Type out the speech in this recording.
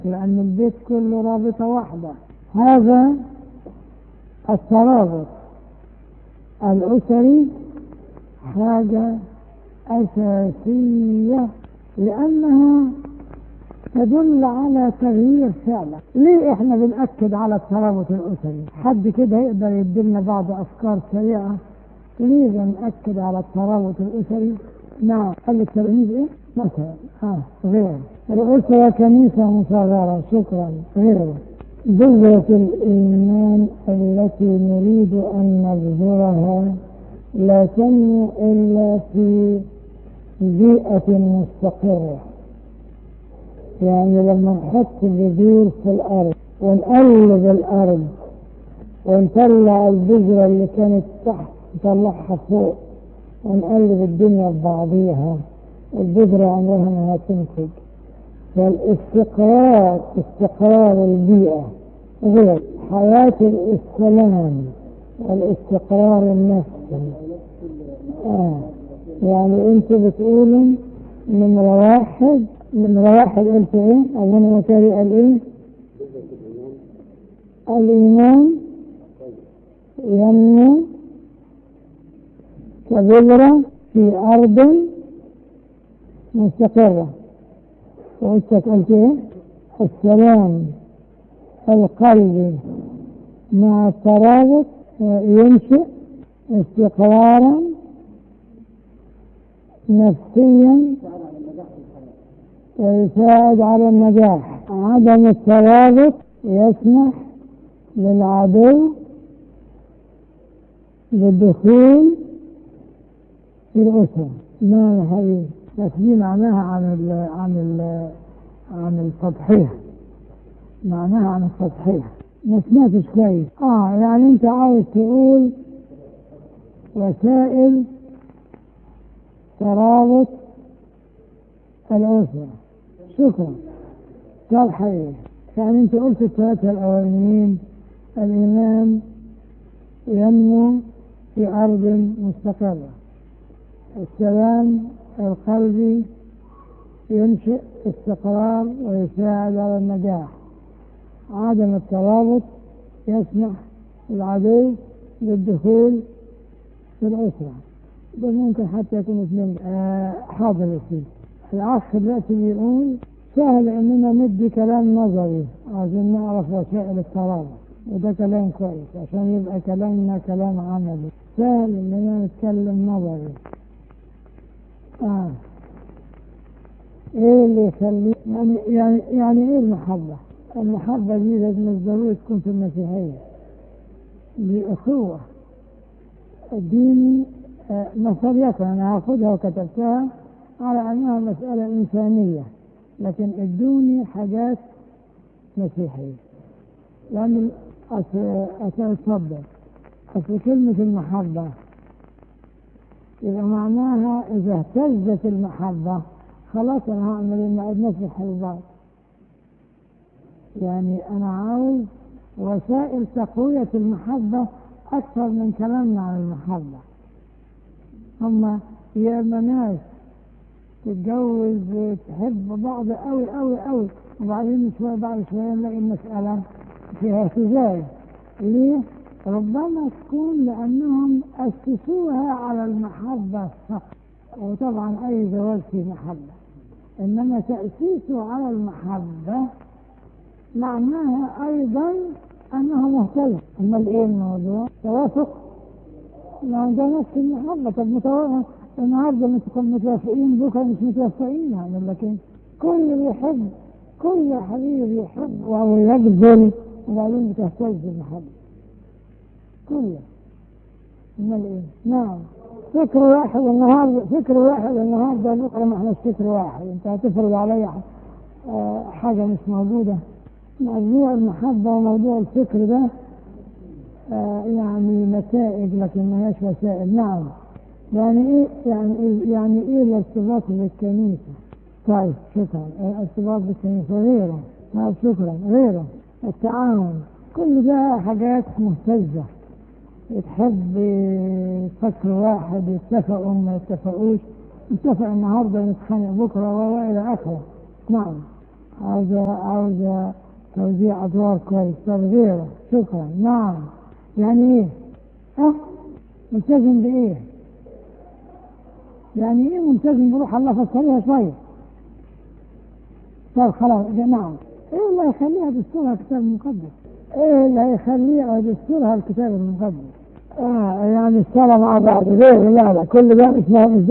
لأن البيت كله رابطة واحدة هذا الترابط الأسري حاجة أساسية لأنها تدل على تغيير فعلا ليه احنا بنأكد على الترابط الأسري حد كده يقدر يدينا بعض أفكار سريعة ليه بنأكد على الترابط الأسري نعم قال التلاميذ ايه مثلا اه غير الأسرة كنيسة مصغرة شكرا غير بذرة الإيمان التي نريد أن نبذرها لا تنمو إلا في بيئة مستقرة يعني لما نحط بذور في الأرض ونقلب الأرض ونطلع البذرة اللي كانت تحت نطلعها فوق ونقلب الدنيا ببعضيها البذرة عمرها ما هتنتج فالاستقرار استقرار البيئة غير حياة السلام والاستقرار النفسي آه. يعني انت بتقولوا نمرة واحد نمرة واحد قلت ايه أظن مكاري قال ايه الإيمان ينمو كبذرة في أرض مستقرة وقلت قلت ايه السلام القلبي مع الترابط ينشئ استقرارا نفسيا ويساعد على النجاح عدم الترابط يسمح للعدو بالدخول في الأسرة ما يا حبيبي بس دي معناها عن ال عن ال عن التضحية معناها عن التضحية ما سمعتش كويس اه يعني انت عاوز تقول وسائل ترابط الأسرة شكرا صالحية يعني انت قلت الثلاثة الأولانيين الإيمان ينمو في أرض مستقرة السلام القلبي ينشئ استقرار ويساعد على النجاح عدم الترابط يسمح للعدو بالدخول في الأسرة ده ممكن حتى يكون اثنين آه حاضر يا سيدي الأخ دلوقتي بيقول سهل إننا ندي كلام نظري عشان نعرف وسائل الترابط وده كلام كويس عشان يبقى كلامنا كلام عملي سهل إننا نتكلم نظري آه ايه اللي يخلي يعني يعني يعني ايه المحبة؟ المحبة دي لازم مش ضروري تكون في المسيحية دي أخوة الدين آه نظرية أنا هاخدها وكتبتها على أنها مسألة إنسانية لكن ادوني حاجات مسيحية لأن أتفضل أصل كلمة المحبة يبقى معناها إذا اهتزت المحبة خلاص أنا هعمل إن عدنا في الحلبات يعني أنا عاوز وسائل تقوية المحبة أكثر من كلامنا عن المحبة هم يا إما ناس تتجوز تحب بعض قوي قوي قوي وبعدين شوية بعد شوية نلاقي المسألة فيها اهتزاز ليه؟ ربما تكون لأنهم أسسوها على المحبة فقط وطبعا أي زواج فيه محبة إنما تأسيسه على المحبة معناها أيضا أنه مهتم أمال إيه الموضوع؟ توافق ما ده نفس المحبة طب متوافق النهارده انتم متوافقين بكره مش متوافقين يعني لكن كل يحب كل حبيب يحب وهو يبذل وبعدين بتهتز المحبة كله امال ايه؟ نعم فكر واحد النهارده فكر واحد النهارده بكره ما احنا فكر واحد انت هتفرض علي حاجه مش موجوده موضوع المحبه وموضوع الفكر ده يعني نتائج لكن ما هيش وسائل نعم يعني ايه يعني ايه يعني ايه الارتباط بالكنيسه طيب شكرا الارتباط بالكنيسه غيره طيب شكرا غيره التعاون كل ده حاجات مهتزه تحب فكر واحد يتفقوا ما يتفقوش نتفق النهارده نتخانق بكره والى اخره نعم عاوزة عاوزة توزيع أدوار كويس طب غيره شكرا نعم يعني إيه؟ أه ملتزم بإيه؟ يعني إيه ملتزم بروح الله فسريها شوية طب خلاص نعم إيه اللي هيخليها دستورها الكتاب المقدس؟ إيه اللي هيخليها دستورها الكتاب المقدس؟ آه يعني الصلاة مع بعض غير لا لا كل ده مش